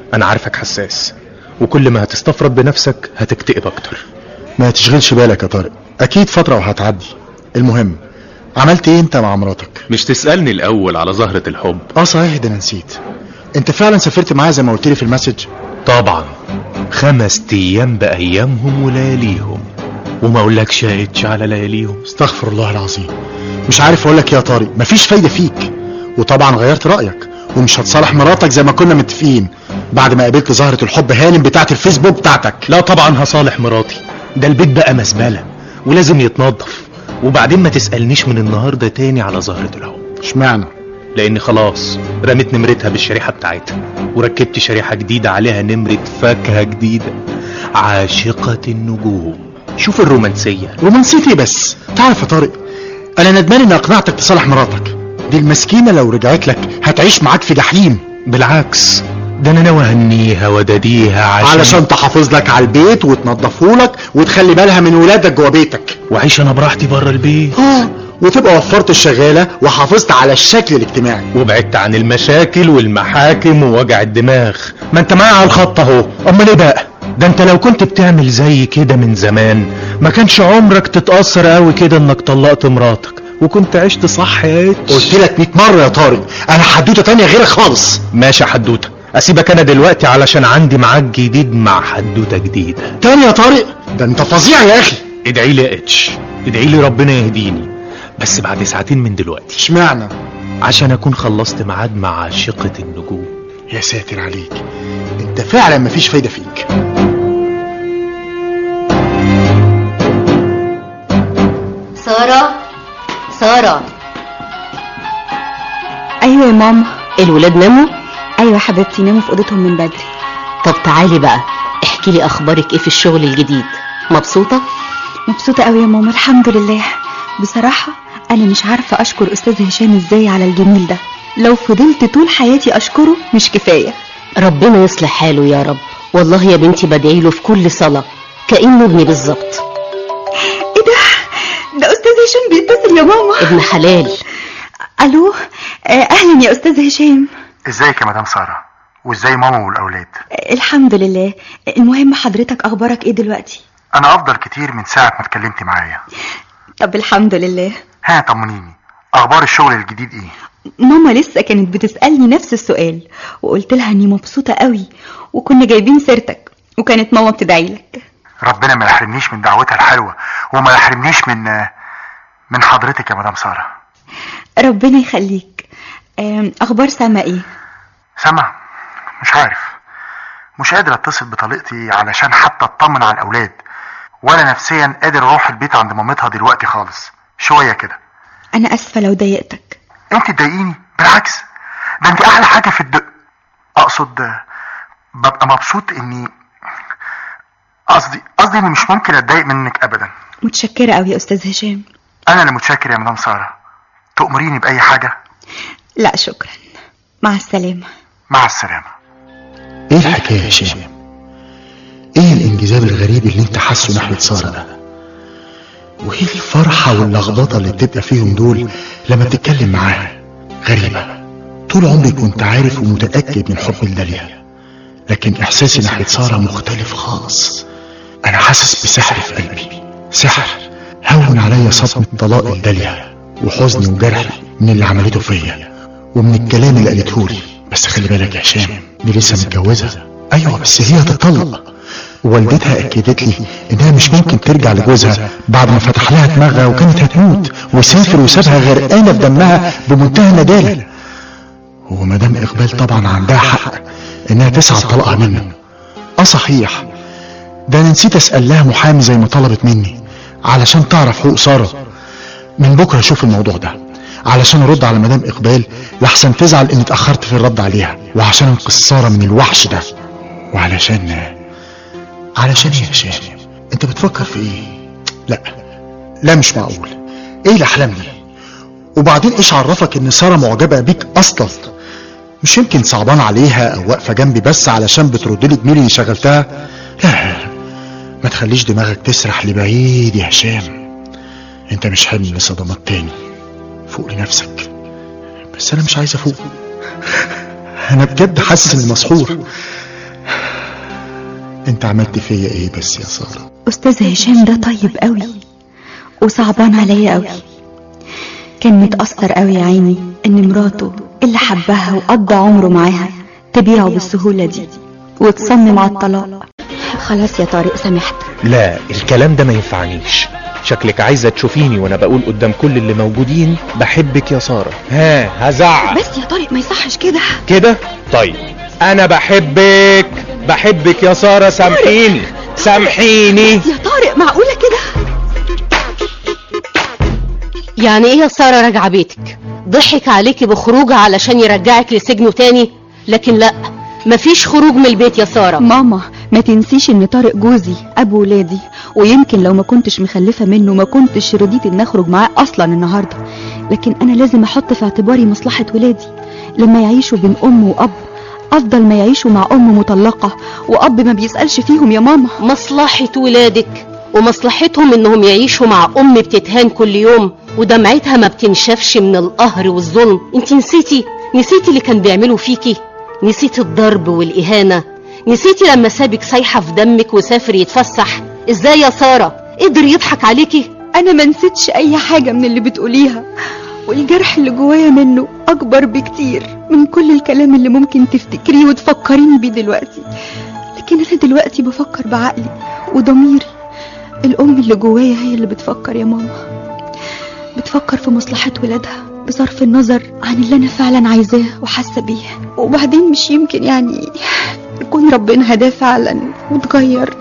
انا عارفك حساس وكل ما هتستفرد بنفسك هتكتئب اكتر ما تشغلش بالك يا طارق اكيد فترة وهتعدي المهم عملت ايه انت مع مراتك مش تسألني الاول على زهرة الحب اه صحيح ده انا نسيت انت فعلا سافرت معاها زي ما قلت لي في المسج طبعا خمس ايام بايامهم ولياليهم وما اقولكش شاهدش على لياليهم استغفر الله العظيم مش عارف اقول لك إيه يا طارق مفيش فايدة فيك وطبعا غيرت رأيك ومش هتصالح مراتك زي ما كنا متفقين بعد ما قابلت زهرة الحب هانم بتاعت الفيسبوك بتاعتك لا طبعا هصالح مراتي ده البيت بقى مزبلة ولازم يتنظف وبعدين ما تسألنيش من النهاردة تاني على زهرة الحب اشمعنى لان خلاص رميت نمرتها بالشريحة بتاعتها وركبت شريحة جديدة عليها نمرة فاكهة جديدة عاشقة النجوم شوف الرومانسية رومانسيتي إيه بس تعرف يا طارق انا ندمان اني اقنعتك تصالح مراتك دي المسكينة لو رجعت لك هتعيش معاك في جحيم بالعكس ده انا ناوي اهنيها وداديها عشان علشان تحافظ لك على البيت وتنضفه لك وتخلي بالها من ولادك جوه بيتك وعيش انا براحتي بره البيت اه وتبقى وفرت الشغالة وحافظت على الشكل الاجتماعي وبعدت عن المشاكل والمحاكم ووجع الدماغ ما انت معايا على الخط اهو امال ايه بقى ده انت لو كنت بتعمل زي كده من زمان ما كانش عمرك تتأثر قوي كده انك طلقت مراتك وكنت عشت صح يا اتش قلت لك 100 مرة يا طارق انا حدوتة تانية غيرك خالص ماشي يا حدوته اسيبك انا دلوقتي علشان عندي معاك جديد مع حدوته جديده تاني يا طارق ده انت فظيع يا اخي ادعي لي يا اتش ادعي لي ربنا يهديني بس بعد ساعتين من دلوقتي اشمعنى عشان اكون خلصت ميعاد مع عاشقة النجوم يا ساتر عليك انت فعلا مفيش فايدة فيك سارة سارة ايوه يا ماما الولاد ناموا ايوه حبيبتي ناموا في اوضتهم من بدري طب تعالي بقى احكي لي اخبارك ايه في الشغل الجديد مبسوطة مبسوطه قوي يا ماما الحمد لله بصراحه انا مش عارفه اشكر استاذ هشام ازاي على الجميل ده لو فضلت طول حياتي اشكره مش كفايه ربنا يصلح حاله يا رب والله يا بنتي بدعي له في كل صلاة كأنه ابني بالظبط ايه ده ده استاذ هشام بيتصل يا ماما ابن حلال الو آه، اهلا يا استاذ هشام ازيك يا مدام سارة وازاي ماما والاولاد آه، الحمد لله المهم حضرتك اخبارك ايه دلوقتي انا افضل كتير من ساعة ما اتكلمت معايا طب الحمد لله ها طمنيني اخبار الشغل الجديد ايه ماما لسه كانت بتسألني نفس السؤال وقلت لها اني مبسوطة قوي وكنا جايبين سيرتك وكانت ماما بتدعي لك ربنا ما يحرمنيش من دعوتها الحلوة وما يحرمنيش من من حضرتك يا مدام سارة ربنا يخليك آم، اخبار سما ايه سامع مش عارف مش قادر اتصل بطليقتي علشان حتى اطمن على الاولاد ولا نفسيا قادر اروح البيت عند مامتها دلوقتي خالص شوية كده انا اسفة لو ضايقتك انت تضايقيني بالعكس ده انت احلى حاجة في الد اقصد ببقى مبسوط اني قصدي قصدي اني مش ممكن اتضايق منك ابدا متشكرة قوي يا استاذ هشام انا اللي متشكر يا مدام سارة تؤمريني باي حاجة لا شكرا مع السلامة مع السلامة ايه الحكاية يا هشام ايه الانجذاب الغريب اللي انت حاسه ناحية سارة ده وايه الفرحة واللخبطة اللي بتبقى فيهم دول لما بتتكلم معاها غريبة طول عمري كنت عارف ومتأكد من حب لداليا لكن احساسي ناحية سارة مختلف خالص انا حاسس بسحر في قلبي سحر هون عليا صدمة طلاق لداليا وحزني وجرحي من اللي عملته فيا ومن الكلام اللي قالته لي بس خلي بالك يا هشام دي لسه متجوزة ايوه بس هي هتطلق والدتها اكدت لي انها مش ممكن ترجع لجوزها بعد ما فتح لها دماغها وكانت هتموت وسافر وسابها غرقانه بدمها بمنتهى الندالة ومدام اقبال طبعا عندها حق انها تسعى طلقها منه اه صحيح ده انا نسيت اسال لها محامي زي ما طلبت مني علشان تعرف حقوق ساره من بكره اشوف الموضوع ده علشان ارد على مدام اقبال لحسن تزعل اني اتاخرت في الرد عليها وعشان انقذ ساره من الوحش ده وعلشان علشان ايه يا هشام انت بتفكر في ايه لا لا مش معقول ايه الاحلام دي وبعدين ايش عرفك ان ساره معجبه بيك اصلا مش يمكن صعبان عليها او واقفه جنبي بس علشان بترد لي جميلي اللي شغلتها لا ما تخليش دماغك تسرح لبعيد يا هشام انت مش حمل لصدمات تاني فوق لنفسك بس انا مش عايز افوق انا بجد حاسس اني مسحور انت عملت فيا ايه بس يا سارة استاذ هشام ده طيب قوي وصعبان عليا قوي كان متأثر قوي يا عيني ان مراته اللي حبها وقضى عمره معاها تبيعه بالسهولة دي وتصمم على الطلاق خلاص يا طارق سامحت لا الكلام ده ما ينفعنيش شكلك عايزة تشوفيني وانا بقول قدام كل اللي موجودين بحبك يا سارة ها هزعق بس يا طارق ما يصحش كده كده طيب انا بحبك بحبك يا سارة سامحيني سامحيني يا طارق معقولة كده يعني ايه يا سارة راجعة بيتك ضحك عليكي بخروجه علشان يرجعك لسجنه تاني لكن لا مفيش خروج من البيت يا سارة ماما ما تنسيش ان طارق جوزي ابو ولادي ويمكن لو ما كنتش مخلفة منه ما كنتش رضيت ان اخرج معاه اصلا النهاردة لكن انا لازم احط في اعتباري مصلحة ولادي لما يعيشوا بين ام واب افضل ما يعيشوا مع ام مطلقة واب ما بيسألش فيهم يا ماما مصلحة ولادك ومصلحتهم انهم يعيشوا مع ام بتتهان كل يوم ودمعتها ما بتنشفش من القهر والظلم انت نسيتي نسيتي اللي كان بيعملوا فيكي نسيتي الضرب والاهانة نسيتي لما سابك سايحة في دمك وسافر يتفسح ازاي يا سارة قدر يضحك عليكي انا ما نسيتش اي حاجة من اللي بتقوليها والجرح اللي جوايا منه اكبر بكتير من كل الكلام اللي ممكن تفتكريه وتفكريني بيه دلوقتي لكن انا دلوقتي بفكر بعقلي وضميري الام اللي جوايا هي اللي بتفكر يا ماما بتفكر في مصلحة ولادها بصرف النظر عن اللي انا فعلا عايزاه وحاسه بيه وبعدين مش يمكن يعني يكون ربنا هداه فعلا وتغير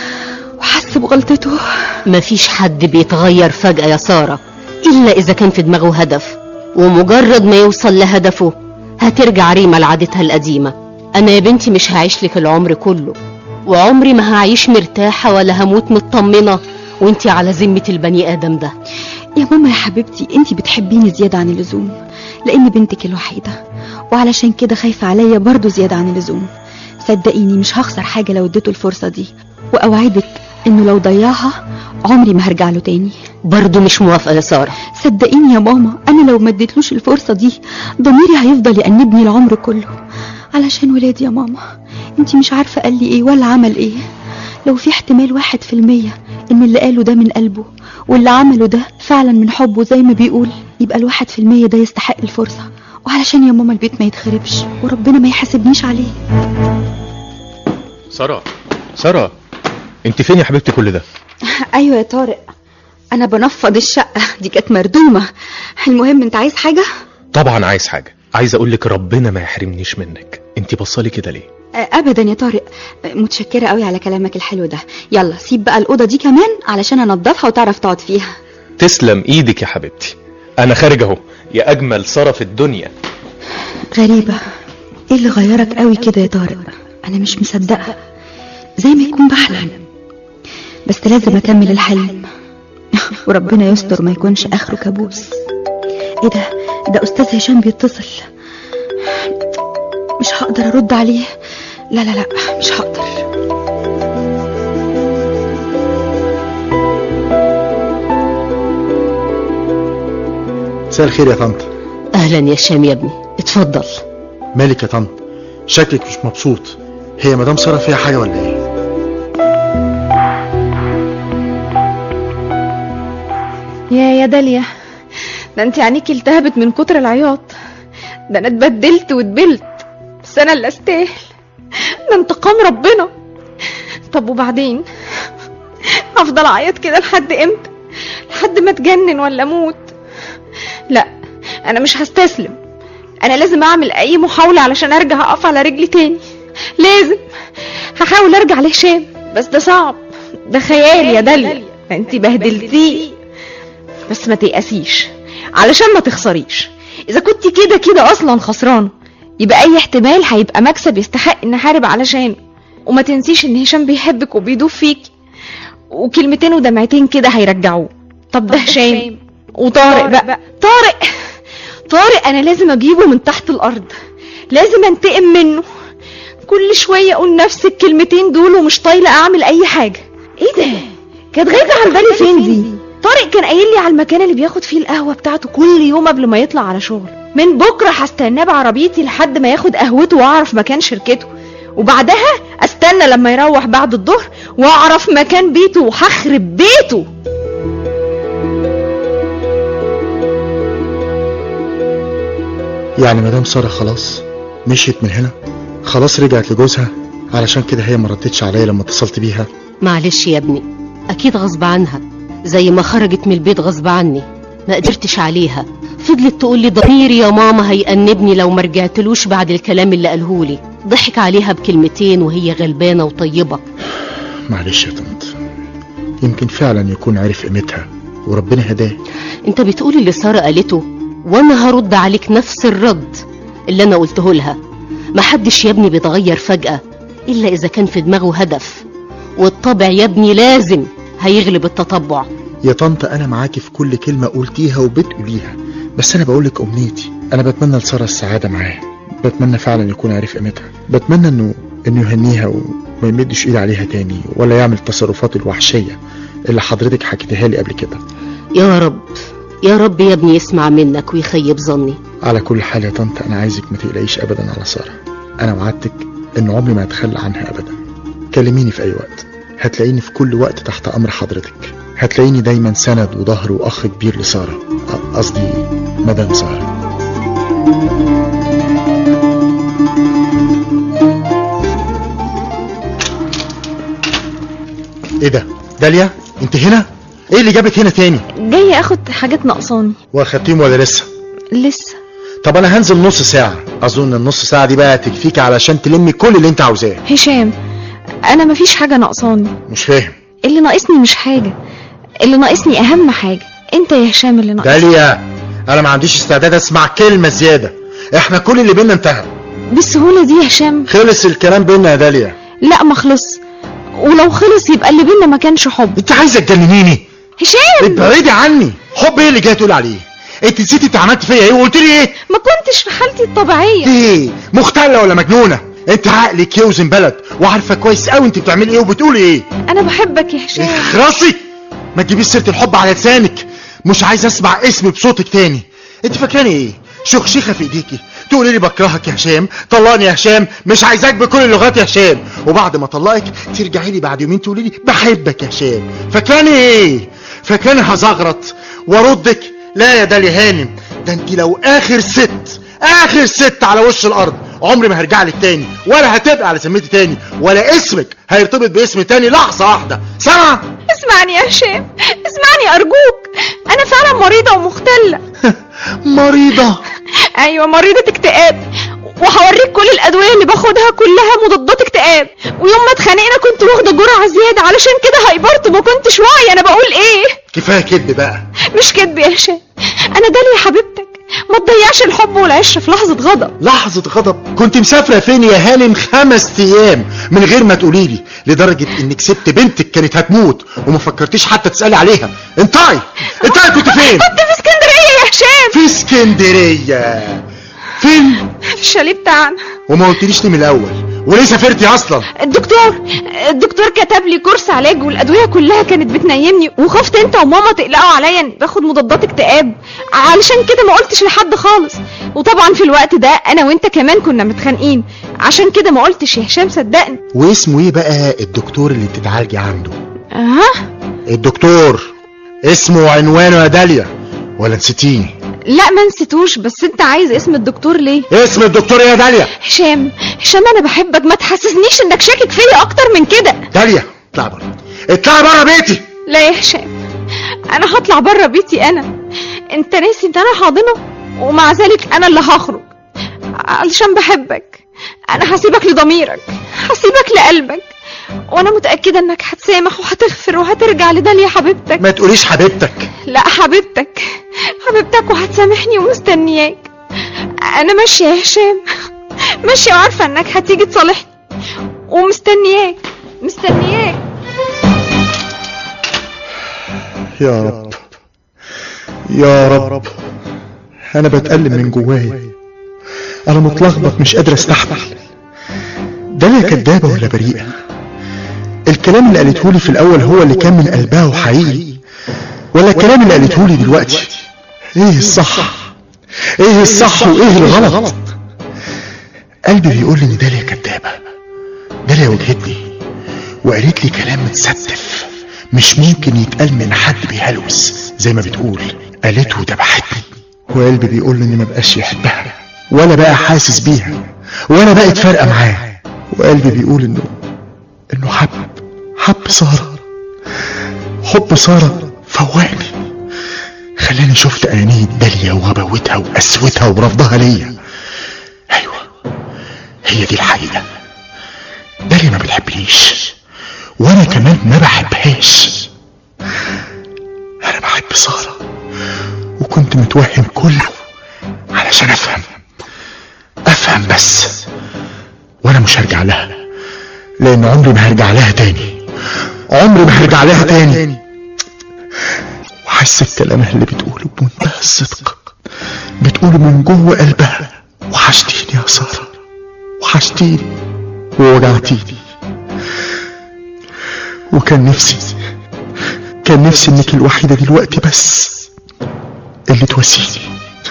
وحس بغلطته مفيش حد بيتغير فجأة يا سارة إلا إذا كان في دماغه هدف ومجرد ما يوصل لهدفه هترجع ريما لعادتها القديمة أنا يا بنتي مش هعيش لك العمر كله وعمري ما هعيش مرتاحة ولا هموت مطمنة وانتي على ذمة البني آدم ده يا ماما يا حبيبتي انتي بتحبيني زيادة عن اللزوم لان بنتك الوحيدة وعلشان كده خايفة عليا برضو زيادة عن اللزوم صدقيني مش هخسر حاجة لو اديته الفرصة دي واوعدك انه لو ضيعها عمري ما هرجع له تاني برضو مش موافقة يا سارة صدقيني يا ماما انا لو ما اديتلوش الفرصة دي ضميري هيفضل يأنبني العمر كله علشان ولادي يا ماما انتي مش عارفة قال لي ايه ولا عمل ايه لو في احتمال واحد في المية ان اللي قاله ده من قلبه واللي عمله ده فعلا من حبه زي ما بيقول يبقى الواحد في المية ده يستحق الفرصة وعلشان يا ماما البيت ما يتخربش وربنا ما يحاسبنيش عليه سارة سارة انت فين يا حبيبتي كل ده ايوه يا طارق انا بنفض الشقة دي كانت مردومة المهم انت عايز حاجة طبعا عايز حاجة عايز اقول لك ربنا ما يحرمنيش منك انت بصلي كده ليه ابدا يا طارق متشكرة قوي على كلامك الحلو ده يلا سيب بقى الأوضة دي كمان علشان انضفها وتعرف تقعد فيها تسلم ايدك يا حبيبتي انا خارج اهو يا اجمل سارة في الدنيا غريبة ايه اللي غيرك قوي كده يا طارق انا مش مصدقة زي ما يكون بحلم بس لازم اكمل الحلم وربنا يستر ما يكونش اخره كابوس ايه ده ده استاذ هشام بيتصل مش هقدر ارد عليه لا لا لا مش هقدر مساء الخير يا طنط أهلا يا شام يا ابني اتفضل مالك يا طنط شكلك مش مبسوط هي مدام ساره فيها حاجه ولا ايه يا يا داليا ده انت عينيكي التهبت من كتر العياط ده انا اتبدلت واتبلت بس انا اللي استاهل ده انتقام ربنا طب وبعدين هفضل اعيط كده لحد امتى لحد ما اتجنن ولا اموت لا انا مش هستسلم انا لازم اعمل اي محاولة علشان ارجع اقف على رجلي تاني لازم هحاول ارجع لهشام بس ده صعب ده خيال يا داليا ده انت بهدلتيه بس ما تيأسيش علشان ما تخسريش اذا كنت كده كده اصلا خسرانه يبقى اي احتمال هيبقى مكسب يستحق ان احارب علشانه وما تنسيش ان هشام بيحبك وبيدوب فيكي وكلمتين ودمعتين كده هيرجعوه طب ده هشام وطارق بقى طارق طارق انا لازم اجيبه من تحت الارض لازم انتقم منه كل شويه اقول نفس الكلمتين دول ومش طايله اعمل اي حاجه ايه ده كانت غايبه عن بالي فين دي طارق كان قايل لي على المكان اللي بياخد فيه القهوه بتاعته كل يوم قبل ما يطلع على شغل من بكره هستناه بعربيتي لحد ما ياخد قهوته واعرف مكان شركته وبعدها است هستنى لما يروح بعد الظهر واعرف مكان بيته وهخرب بيته يعني مدام سارة خلاص مشيت من هنا خلاص رجعت لجوزها علشان كده هي ما ردتش عليا لما اتصلت بيها معلش يا ابني اكيد غصب عنها زي ما خرجت من البيت غصب عني ما قدرتش عليها فضلت تقول لي ضميري يا ماما هيأنبني لو ما رجعتلوش بعد الكلام اللي قالهولي ضحك عليها بكلمتين وهي غلبانه وطيبه معلش يا طنط يمكن فعلا يكون عرف قيمتها وربنا هداه انت بتقول اللي ساره قالته وانا هرد عليك نفس الرد اللي انا قلته لها محدش يا ابني بيتغير فجأة الا اذا كان في دماغه هدف والطبع يا ابني لازم هيغلب التطبع يا طنط انا معاكي في كل كلمة قلتيها وبتقوليها بس انا بقولك امنيتي انا بتمنى لسارة السعادة معاه بتمنى فعلا يكون عارف قيمتها بتمنى انه انه يهنيها وما يمدش ايد عليها تاني ولا يعمل التصرفات الوحشية اللي حضرتك حكيتها لي قبل كده يا رب يا رب يا ابني يسمع منك ويخيب ظني على كل حال يا طنط انا عايزك ما تقلقيش ابدا على سارة انا وعدتك ان عمري ما اتخلى عنها ابدا كلميني في اي وقت هتلاقيني في كل وقت تحت امر حضرتك هتلاقيني دايما سند وظهر واخ كبير لسارة ق- قصدي مدام سارة ايه ده داليا انت هنا ايه اللي جابك هنا تاني جاي اخد حاجات ناقصاني واخدتيهم ولا لسه لسه طب انا هنزل نص ساعة اظن النص ساعة دي بقى تكفيك علشان تلمي كل اللي انت عاوزاه هشام انا مفيش حاجه ناقصاني مش فاهم اللي ناقصني مش حاجه اللي ناقصني اهم حاجه انت يا هشام اللي ناقصني داليا انا ما عنديش استعداد اسمع كلمة زيادة احنا كل اللي بينا انتهى بالسهوله دي يا هشام خلص الكلام بينا يا داليا لا ما خلص ولو خلص يبقى اللي بينا ما كانش حب انت عايزة تجننيني هشام ابعدي عني حب ايه اللي جاي تقول عليه انت نسيتي انت عملت فيا ايه وقلت لي ايه ما كنتش في حالتي الطبيعيه ايه مختلة ولا مجنونة انت عقلك يوزن بلد وعارفة كويس قوي انت بتعملي ايه وبتقولي ايه انا بحبك يا هشام اخرسي ما تجيبيش سيره الحب على لسانك مش عايز اسمع اسمي بصوتك تاني انت فاكراني ايه شخشيخه في ايديكي تقولي لي بكرهك يا هشام طلقني يا هشام مش عايزاك بكل اللغات يا هشام وبعد ما اطلقك ترجعي لي بعد يومين تقولي لي بحبك يا هشام فاكراني ايه فاكراني هزغرط واردك لا يا داليا هانم ده انت لو اخر ست اخر ست على وش الارض عمري ما هرجع لك تاني ولا هتبقى على سميتي تاني ولا اسمك هيرتبط باسم تاني لحظه واحده سامع اسمعني يا هشام اسمعني ارجوك انا فعلا مريضه ومختله مريضة ايوه مريضه اكتئاب وهوريك كل الادويه اللي باخدها كلها مضادات اكتئاب ويوم ما اتخانقنا كنت واخده جرعه زياده علشان كده هيبرت ما كنتش واعيه انا بقول ايه كفاية كدب بقى مش كدب يا هشام انا داليا حبيبتك ما تضيعش الحب والعشره في لحظه غضب لحظة غضب كنت مسافرة فين يا هانم خمس ايام من غير ما تقولي لي لدرجة انك سبت بنتك كانت هتموت وما فكرتيش حتى تسألي عليها انتي انتي كنت فين كنت في اسكندريه يا هشام في اسكندرية فين في الشاليه بتاعنا وما قلتليش ليه من الاول وليه سافرتي اصلا الدكتور الدكتور كتب لي كورس علاج والادويه كلها كانت بتنيمني وخفت انت وماما تقلقوا عليا اني باخد مضادات اكتئاب علشان كده ما قلتش لحد خالص وطبعا في الوقت ده انا وانت كمان كنا متخانقين عشان كده ما قلتش يا هشام صدقني واسمه ايه بقى الدكتور اللي بتتعالجي عنده ها الدكتور اسمه وعنوانه يا داليا ولا نسيتيه لا ما نسيتوش بس انت عايز اسم الدكتور ليه اسم الدكتور يا داليا هشام هشام انا بحبك ما تحسسنيش انك شاكك فيا اكتر من كده داليا اطلع بره اطلع بره بيتي لا يا هشام انا هطلع بره بيتي انا انت ناسي ان انا حاضنه ومع ذلك انا اللي هخرج علشان بحبك انا هسيبك لضميرك هسيبك لقلبك وانا متاكده انك هتسامح وهتغفر وهترجع لداليا حبيبتك ما تقوليش حبيبتك لا حبيبتك حبيبتك وهتسامحني ومستنياك انا ماشيه يا هشام ماشيه وعارفه انك هتيجي تصالحني ومستنياك مستنياك يا رب يا رب انا بتألم من جوايا انا متلخبط مش قادر استحمل داليا كدابة ولا بريئة الكلام اللي قالته لي في الاول هو اللي كان من قلبها وحقيقي ولا الكلام اللي قالته لي دلوقتي ايه الصح ايه الصح وايه الغلط قلبي بيقول لي ان داليا كدابة داليا واجهتني وقالت لي كلام متستف مش ممكن يتقال من حد بيهلوس زي ما بتقول قالته وذبحتني وقلبي بيقول لي اني ما بقاش يحبها ولا بقى حاسس بيها ولا بقت فارقه معاه وقلبي بيقول انه انه حب حب ساره حب ساره فوقني خلاني شفت انانيه داليا وغباوتها وقسوتها ورفضها ليا ايوه هي دي الحقيقه داليا ما بتحبنيش وانا كمان ما بحبهاش انا بحب ساره وكنت متوهم كله علشان افهم افهم بس وانا مش هرجع لها لان عمري ما هرجع لها تاني عمري ما هرجع لها تاني وحست كلامها اللي بتقوله بمنتهى الصدق بتقوله من جوه قلبها وحشتيني يا ساره وحشتيني ووجعتيني وكان نفسي كان نفسي انك الوحيده دلوقتي بس اللي تواسيني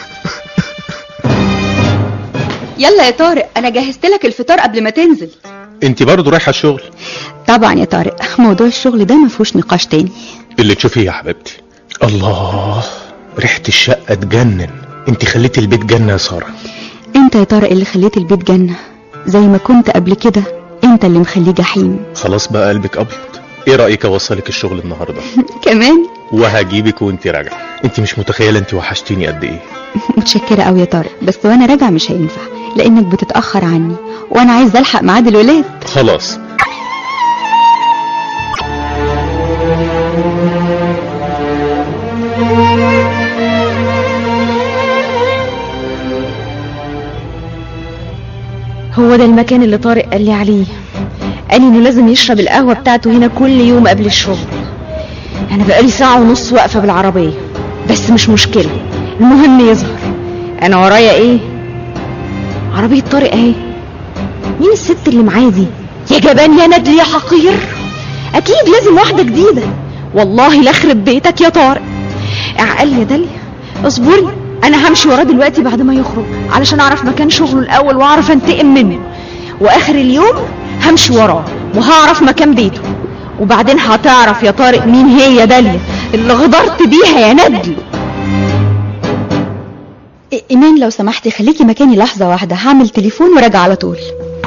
يلا يا طارق انا جهزت لك الفطار قبل ما تنزل انت برضه رايحه الشغل طبعا يا طارق موضوع الشغل ده ما فيهوش نقاش تاني اللي تشوفيه يا حبيبتي الله ريحه الشقه تجنن انت خليتي البيت جنه يا ساره انت يا طارق اللي خليت البيت جنة زي ما كنت قبل كده انت اللي مخليه جحيم خلاص بقى قلبك ابيض ايه رايك اوصلك الشغل النهارده كمان وهجيبك وانت راجعه انت مش متخيله انت وحشتيني قد ايه متشكرة قوي يا طارق بس وانا راجع مش هينفع لانك بتتأخر عني وانا عايز الحق ميعاد الولاد خلاص هو ده المكان اللي طارق قال لي عليه قال لي انه لازم يشرب القهوة بتاعته هنا كل يوم قبل الشغل انا بقالي ساعة ونص واقفة بالعربية بس مش مشكلة المهم يظهر انا ورايا ايه عربية طارق اهي مين الست اللي معايا دي يا جبان يا ندل يا حقير اكيد لازم واحدة جديدة والله لاخرب بيتك يا طارق اعقل يا داليا اصبري انا همشي وراه دلوقتي بعد ما يخرج علشان اعرف مكان شغله الاول واعرف انتقم منه واخر اليوم همشي وراه وهعرف مكان بيته وبعدين هتعرف يا طارق مين هي داليا اللي غدرت بيها يا ندل إ- ايمان لو سمحتي خليكي مكاني لحظة واحدة هعمل تليفون وراجع على طول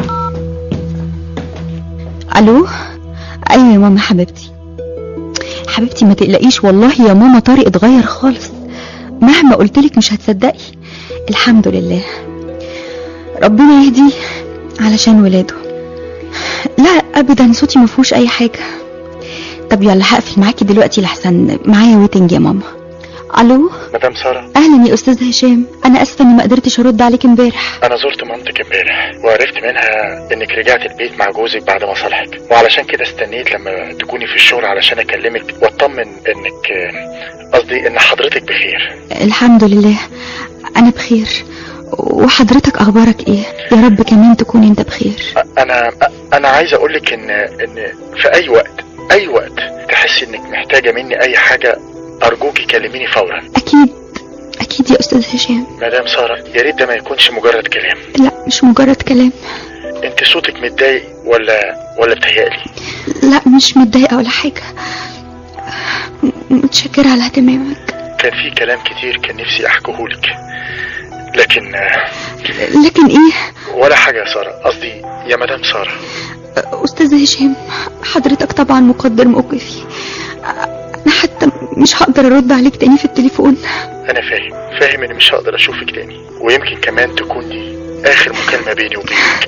الو ايوه يا ماما حبيبتي حبيبتي ما تقلقيش والله يا ماما طارق اتغير خالص مهما قلتلك مش هتصدقي الحمد لله ربنا يهديه علشان ولاده لا ابدا صوتي ما فيهوش اي حاجه طب يلا هقفل معاكي دلوقتي لحسن معايا ويتنج يا ماما الو مدام ساره اهلا يا استاذ هشام انا اسفه اني ما قدرتش ارد عليك امبارح انا زرت مامتك امبارح وعرفت منها انك رجعت البيت مع جوزك بعد ما صالحك وعلشان كده استنيت لما تكوني في الشغل علشان اكلمك واطمن انك قصدي ان حضرتك بخير الحمد لله انا بخير وحضرتك اخبارك ايه يا رب كمان تكون انت بخير انا انا عايز اقولك ان ان في اي وقت اي وقت تحسي انك محتاجه مني اي حاجه ارجوكي كلميني فورا اكيد اكيد يا استاذ هشام مدام ساره يا ريت ده ما يكونش مجرد كلام لا مش مجرد كلام انت صوتك متضايق ولا ولا بتهيألي لا مش متضايقه ولا حاجه م- متشكره على اهتمامك كان في كلام كتير كان نفسي احكيهولك لكن آه، لكن ايه ولا حاجه يا ساره قصدي يا مدام ساره استاذ هشام حضرتك طبعا مقدر موقفي انا حتى مش هقدر ارد عليك تاني في التليفون انا فاهم فاهم اني مش هقدر اشوفك تاني ويمكن كمان تكون دي اخر مكالمه بيني وبينك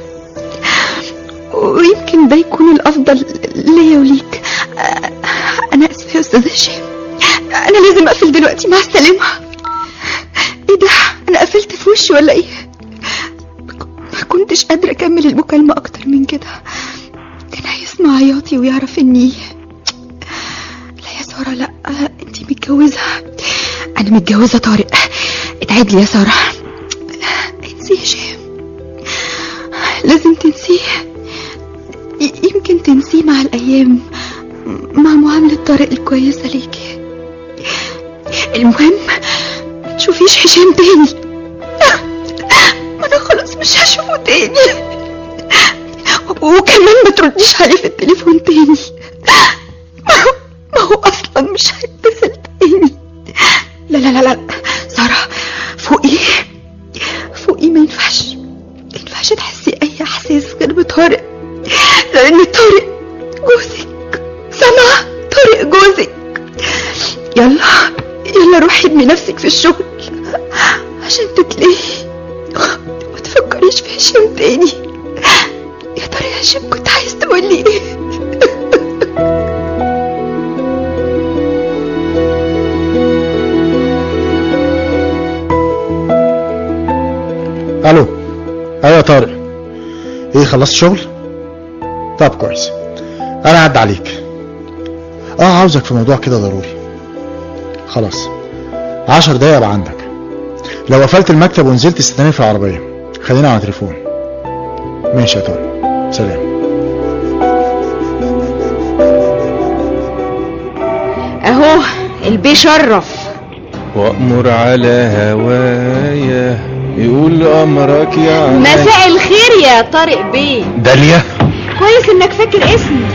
ويمكن ده يكون الافضل ليا وليك انا اسفه يا استاذ هشام انا لازم اقفل دلوقتي مع السلامه ايه ده انا قفلت في وشي ولا ايه ما كنتش قادره اكمل المكالمه اكتر من كده كان هيسمع عياطي ويعرف اني لا يا ساره لا انتي متجوزه انا متجوزه طارق اتعد لي يا ساره انسي هشام لازم تنسيه ي- يمكن تنسيه مع الأيام مع معاملة طارق الكويسة ليكي المهم ما تشوفيش هشام تاني ما أنا خلاص مش هشوفه تاني و- وكمان ما ترديش عليه في التليفون تاني ما هو, ما هو اصلا مش هيتصل تاني لا لا لا لا سارة فوقي فوقي ما ينفعش ما ينفعش تحسي اي احساس غير بطارق لان طارق جوزك سامعة طارق جوزك يلا يلا روحي ابني نفسك في الشغل عشان تتلهي ما تفكريش في هشام تاني يا ترى يا هشام كنت عايز تقولي ايه الو ايوه يا طارق ايه خلصت شغل طب كويس انا عد عليك اه عاوزك في موضوع كده ضروري خلاص عشر دقايق ابقى عندك لو قفلت المكتب ونزلت استناني في العربية خلينا على تليفون ماشي يا طارق سلام اهو البي شرف وأمر على هوايا يقول أمرك يا مساء الخير يا طارق بيه داليا كويس انك فاكر اسمي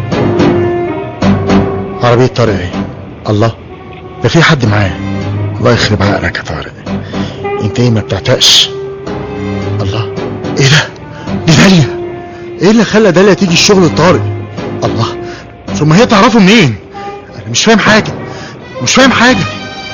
عربية طارق ايه الله ده في حد معاه الله يخرب عقلك يا طارق انت ايه ما بتعتقش الله ايه ده دي داليا ايه اللي خلى داليا تيجي الشغل الطارق الله ثم هي تعرفه منين انا مش فاهم حاجة مش فاهم حاجة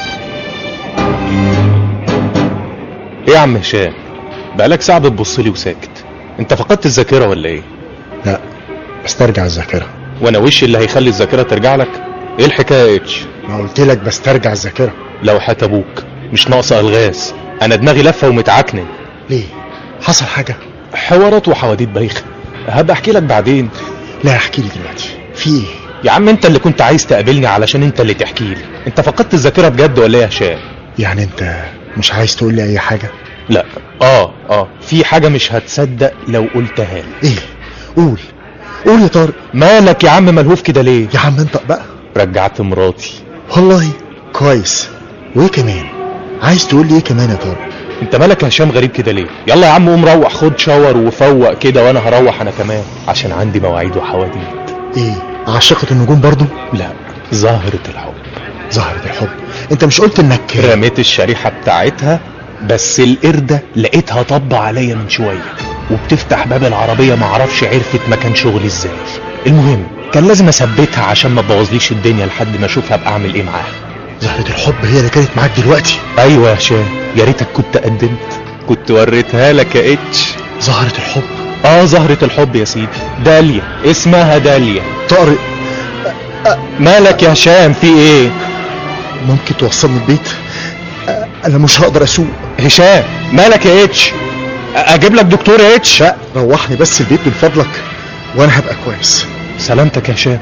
إيه يا عم هشام بقالك ساعة بتبص لي وساكت أنت فقدت الذاكرة ولا إيه؟ لا بسترجع الذاكرة وأنا وش اللي هيخلي الذاكرة ترجع لك؟ إيه الحكاية يا اتش؟ ما قلت لك بسترجع الذاكرة لو ابوك مش ناقصة ألغاز أنا دماغي لفة ومتعكنن ليه حصل حاجة حوارات وحواديت بايخة هبقى أحكي لك بعدين لا احكي لي دلوقتي في ايه يا عم أنت اللي كنت عايز تقابلني علشان أنت اللي تحكي لي أنت فقدت الذاكرة بجد ولا إيه يا هشام؟ يعني انت مش عايز تقول لي اي حاجة لا آه آه في حاجة مش هتصدق لو قلتها لي ايه قول قول يا طارق مالك يا عم ملهوف كده ليه؟ يا عم انطق بقى رجعت مراتي والله كويس وايه كمان عايز تقول لي ايه كمان يا طارق انت مالك يا هشام غريب كده ليه يلا يا عم قوم روح خد شاور وفوق كده وانا هروح انا كمان عشان عندي مواعيد وحواديت ايه عاشقة النجوم برضو لا زهرة الحب زهرة الحب انت مش قلت انك رميت الشريحة بتاعتها بس القردة لقيتها طب عليا من شوية وبتفتح باب العربية معرفش عرفت مكان شغلي ازاي المهم كان لازم اثبتها عشان ما تبوظليش الدنيا لحد ما اشوفها بعمل ايه معاها زهرة الحب هي اللي كانت معاك دلوقتي ايوه يا هشام يا ريتك كنت قدمت كنت وريتها لك يا اتش زهرة الحب اه زهرة الحب يا سيدي داليا اسمها داليا طارق مالك يا هشام في ايه ممكن توصلني البيت أ- انا مش هقدر اسوق هشام مالك يا اتش اجيب لك دكتور يا اتش لا روحني بس البيت من فضلك وانا هبقى كويس سلامتك يا هشام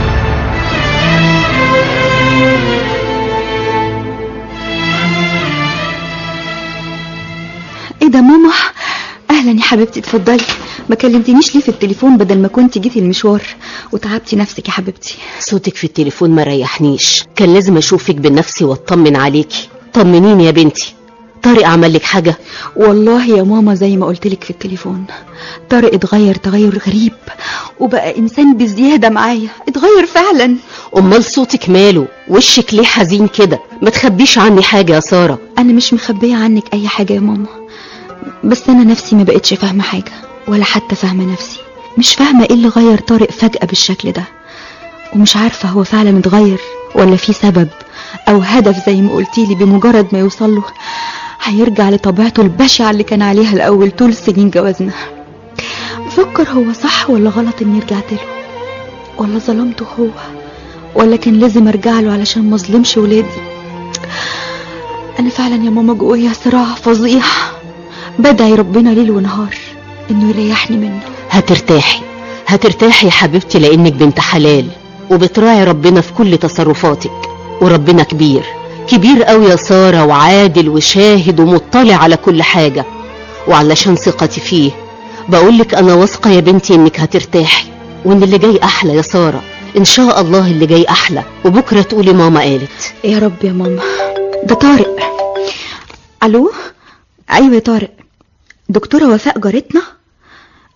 ايه ده ماما اهلا يا حبيبتي اتفضلي ما كلمتنيش ليه في التليفون بدل ما كنت جيتي المشوار وتعبتي نفسك يا حبيبتي صوتك في التليفون ما ريحنيش كان لازم اشوفك بنفسي واطمن عليكي طمنيني يا بنتي طارق عمل لك حاجة والله يا ماما زي ما قلت لك في التليفون طارق اتغير تغير غريب وبقى انسان بزياده معايا اتغير فعلا امال صوتك ماله وشك ليه حزين كده ما تخبيش عني حاجة يا سارة انا مش مخبيه عنك اي حاجه يا ماما بس انا نفسي ما بقتش فاهمه حاجه ولا حتى فاهمه نفسي مش فاهمه ايه اللي غير طارق فجاه بالشكل ده ومش عارفه هو فعلا اتغير ولا في سبب او هدف زي ما قلتيلي بمجرد ما يوصل له هيرجع لطبيعته البشعه اللي كان عليها الاول طول سنين جوازنا بفكر هو صح ولا غلط اني رجعت له ولا ظلمته هو ولا كان لازم ارجع له علشان ما اظلمش ولادي انا فعلا يا ماما جوايا صراع فظيع بدعي ربنا ليل ونهار انه يريحني منه هترتاحي هترتاحي يا حبيبتي لانك بنت حلال وبتراعي ربنا في كل تصرفاتك وربنا كبير كبير قوي يا سارة وعادل وشاهد ومطلع على كل حاجة وعلشان ثقتي فيه بقولك انا واثقة يا بنتي انك هترتاحي وان اللي جاي احلى يا سارة ان شاء الله اللي جاي احلى وبكرة تقولي ماما قالت يا رب يا ماما ده طارق الو ايوه يا طارق دكتوره وفاء جارتنا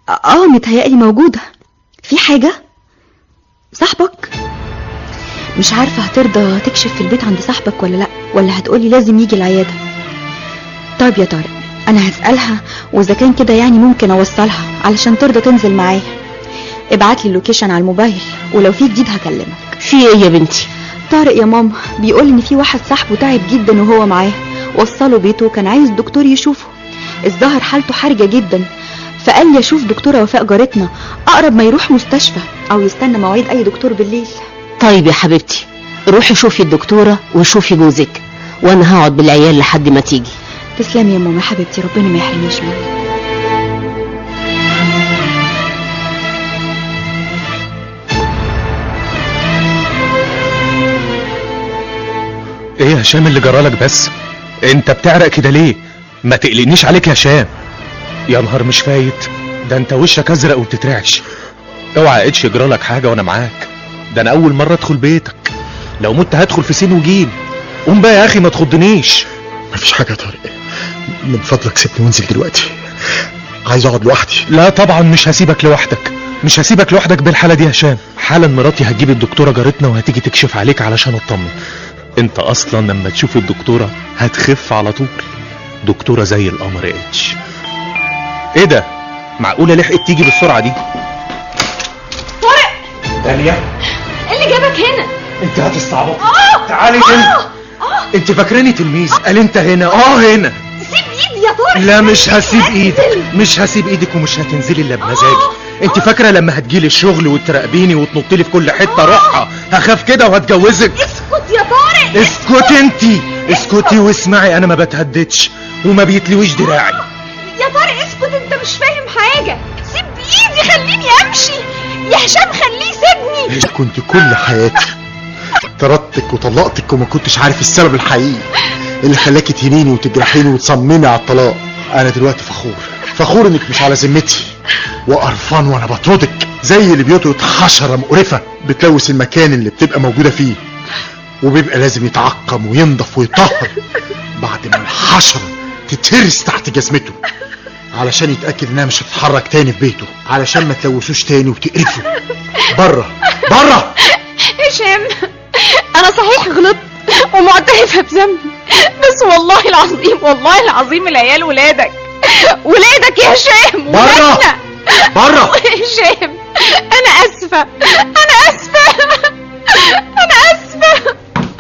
اه متهيألي موجودة في حاجة صاحبك مش عارفة هترضى تكشف في البيت عند صاحبك ولا لا ولا هتقولي لازم يجي العيادة طيب يا طارق انا هسألها واذا كان كده يعني ممكن اوصلها علشان ترضى تنزل معايا ابعت لي اللوكيشن على الموبايل ولو في جديد هكلمك في ايه يا بنتي طارق يا ماما بيقول ان في واحد صاحبه تعب جدا وهو معاه وصله بيته وكان عايز الدكتور يشوفه الظاهر حالته حرجة جدا فقال لي اشوف دكتورة وفاء جارتنا اقرب ما يروح مستشفى او يستنى مواعيد اي دكتور بالليل طيب يا حبيبتي روحي شوفي الدكتورة وشوفي جوزك وانا هقعد بالعيال لحد ما تيجي تسلمي يا ماما حبيبتي ربنا ما يحرمنيش منك ايه يا هشام اللي جرالك بس انت بتعرق كده ليه ما تقلقنيش عليك يا هشام يا نهار مش فايت ده انت وشك ازرق وبتترعش اوعى اتش يجرالك حاجه وانا معاك ده انا اول مره ادخل بيتك لو مت هدخل في سين وجيم قوم بقى يا اخي ما تخضنيش مفيش حاجة يا طارق من فضلك سيبني وانزل دلوقتي عايز اقعد لوحدي لا طبعا مش هسيبك لوحدك مش هسيبك لوحدك بالحاله دي يا هشام حالا مراتي هتجيب الدكتوره جارتنا وهتيجي تكشف عليك علشان اطمن انت اصلا لما تشوف الدكتوره هتخف على طول دكتوره زي القمر اتش ايه ده معقوله لحقت تيجي بالسرعه دي طارق داليا ايه اللي جابك هنا انت هتستعبط تعالي هنا انت فاكراني تلميذ قال انت هنا اه هنا سيب ايدي يا طارق لا مش هسيب انزل. ايدك مش هسيب ايدك ومش هتنزلي الا بمزاجي انت فاكره لما هتجيلي الشغل وتراقبيني وتنطلي في كل حته روحها هخاف كده وهتجوزك اسكت يا طارق اسكتي انت اسكتي واسمعي انا ما بتهددش وما بيتلويش دراعي يا طارق اسكت انت مش فاهم حاجة سيب ايدي خليني امشي يا هشام خليه يسيبني كنت كل حياتي طردتك وطلقتك وما كنتش عارف السبب الحقيقي اللي خلاكي تهينيني وتجرحيني وتصممي على الطلاق انا دلوقتي فخور فخور انك مش على ذمتي وقرفان وانا بطردك زي اللي بيطرد حشره مقرفه بتلوث المكان اللي بتبقى موجوده فيه وبيبقى لازم يتعقم وينضف ويطهر بعد ما الحشره تتهرس تحت جزمته علشان يتاكد انها مش هتتحرك تاني في بيته علشان ما تلوثوش تاني وتقرفه بره بره هشام انا صحيح غلطت ومعترفة بذنبي بس والله العظيم والله العظيم العيال ولادك ولادك يا هشام برا. ولادنا بره هشام انا اسفة انا اسفة انا اسفة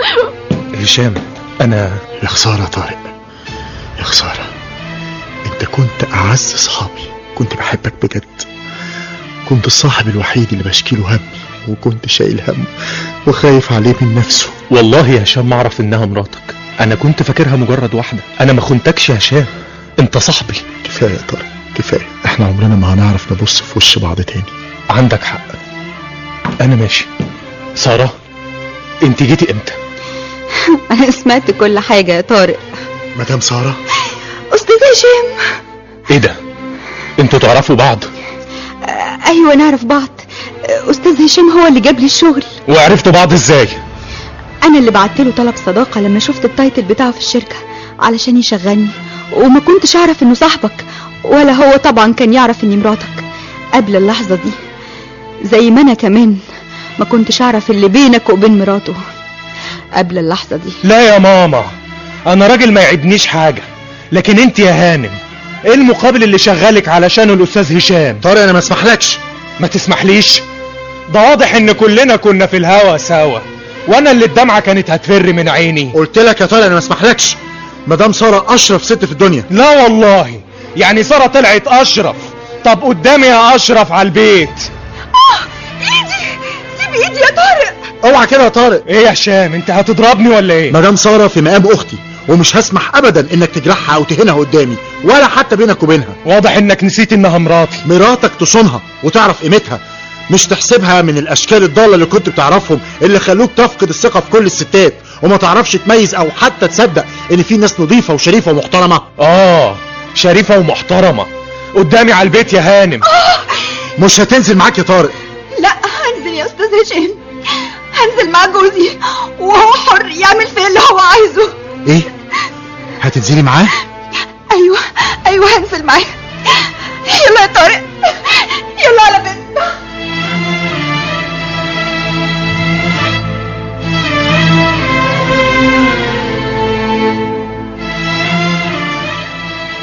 هشام انا يا خسارة يا طارق يا خسارة انت كنت اعز اصحابي كنت بحبك بجد كنت الصاحب الوحيد اللي بشكيله همي وكنت شايل هم وخايف عليه من نفسه والله يا هشام ما اعرف انها مراتك انا كنت فاكرها مجرد واحده انا ما خنتكش يا هشام انت صاحبي كفاية يا طارق كفاية احنا عمرنا ما هنعرف نبص في وش بعض تاني عندك حق انا ماشي ساره انت جيتي امتى انا سمعت كل حاجة يا طارق مدام سارة استاذ هشام ايه ده انتوا تعرفوا بعض آه، ايوه نعرف بعض آه، استاذ هشام هو اللي جاب لي الشغل وعرفتوا بعض ازاي انا اللي بعت له طلب صداقة لما شفت التايتل بتاعه في الشركة علشان يشغلني وما كنتش اعرف انه صاحبك ولا هو طبعا كان يعرف اني مراتك قبل اللحظة دي زي ما انا كمان ما كنتش اعرف اللي بينك وبين مراته قبل اللحظة دي لا يا ماما انا راجل ما يعيبنيش حاجه لكن انت يا هانم ايه المقابل اللي شغالك علشانه الاستاذ هشام طارق انا ما اسمحلكش ما تسمحليش ده واضح ان كلنا كنا في الهوا سوا وانا اللي الدمعه كانت هتفر من عيني قلت لك يا طارق انا ما اسمحلكش مدام سارة اشرف ست في الدنيا لا والله يعني ساره طلعت اشرف طب قدامي يا اشرف على البيت ايدي سيب ايدي يا طارق اوعى كده يا طارق ايه يا هشام انت هتضربني ولا ايه مدام سارة في مقام اختي ومش هسمح ابدا انك تجرحها او تهينها قدامي ولا حتى بينك وبينها واضح انك نسيت انها مراتي مراتك تصونها وتعرف قيمتها مش تحسبها من الاشكال الضاله اللي كنت بتعرفهم اللي خلوك تفقد الثقه في كل الستات وما تعرفش تميز او حتى تصدق ان في ناس نظيفه وشريفه ومحترمه اه شريفه ومحترمه قدامي على البيت يا هانم مش هتنزل معاك يا طارق لا هنزل يا استاذ هشام هنزل مع جوزي وهو حر يعمل فيا اللي هو عايزه ايه هتنزلي معاه ايوه ايوه هنزل معاه يلا يا طارق يلا على بنتي